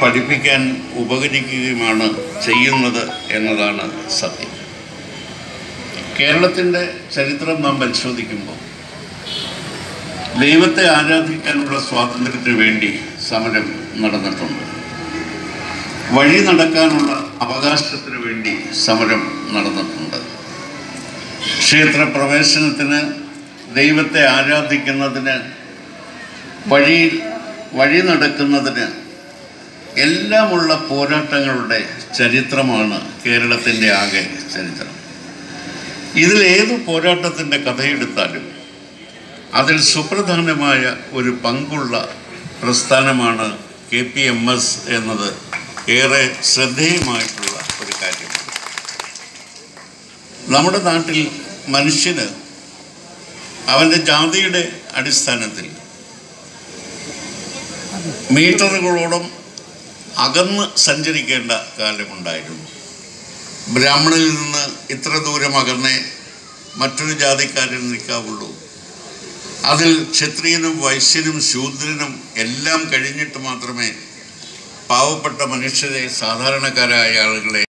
പഠിപ്പിക്കാൻ ഉപകരിക്കുകയുമാണ് ചെയ്യുന്നത് എന്നതാണ് സത്യം കേരളത്തിൻ്റെ ചരിത്രം നാം പരിശോധിക്കുമ്പോൾ ദൈവത്തെ ആരാധിക്കാനുള്ള സ്വാതന്ത്ര്യത്തിന് വേണ്ടി സമരം നടന്നിട്ടുണ്ട് വഴി നടക്കാനുള്ള അവകാശത്തിന് വേണ്ടി സമരം നടന്നിട്ടുണ്ട് ക്ഷേത്ര പ്രവേശനത്തിന് ദൈവത്തെ ആരാധിക്കുന്നതിന് വഴി വഴി നടക്കുന്നതിന് എല്ലാമുള്ള പോരാട്ടങ്ങളുടെ ചരിത്രമാണ് കേരളത്തിൻ്റെ ആകെ ചരിത്രം ഇതിലേത് പോരാട്ടത്തിൻ്റെ കഥയെടുത്താലും അതിൽ സുപ്രധാനമായ ഒരു പങ്കുള്ള പ്രസ്ഥാനമാണ് കെ പി എം എസ് എന്നത് ഏറെ ശ്രദ്ധേയമായിട്ടുള്ള ഒരു കാര്യമാണ് നമ്മുടെ നാട്ടിൽ മനുഷ്യന് അവൻ്റെ ജാതിയുടെ അടിസ്ഥാനത്തിൽ മീറ്ററുകളോളം അകന്ന് സഞ്ചരിക്കേണ്ട കാലമുണ്ടായിരുന്നു ബ്രാഹ്മണിൽ നിന്ന് ഇത്ര ദൂരം അകന്നേ മറ്റൊരു ജാതിക്കാരൻ നിൽക്കാവുള്ളൂ അതിൽ ക്ഷത്രിയനും വൈശ്യനും ശൂദ്രനും എല്ലാം കഴിഞ്ഞിട്ട് മാത്രമേ പാവപ്പെട്ട മനുഷ്യരെ സാധാരണക്കാരായ ആളുകളെ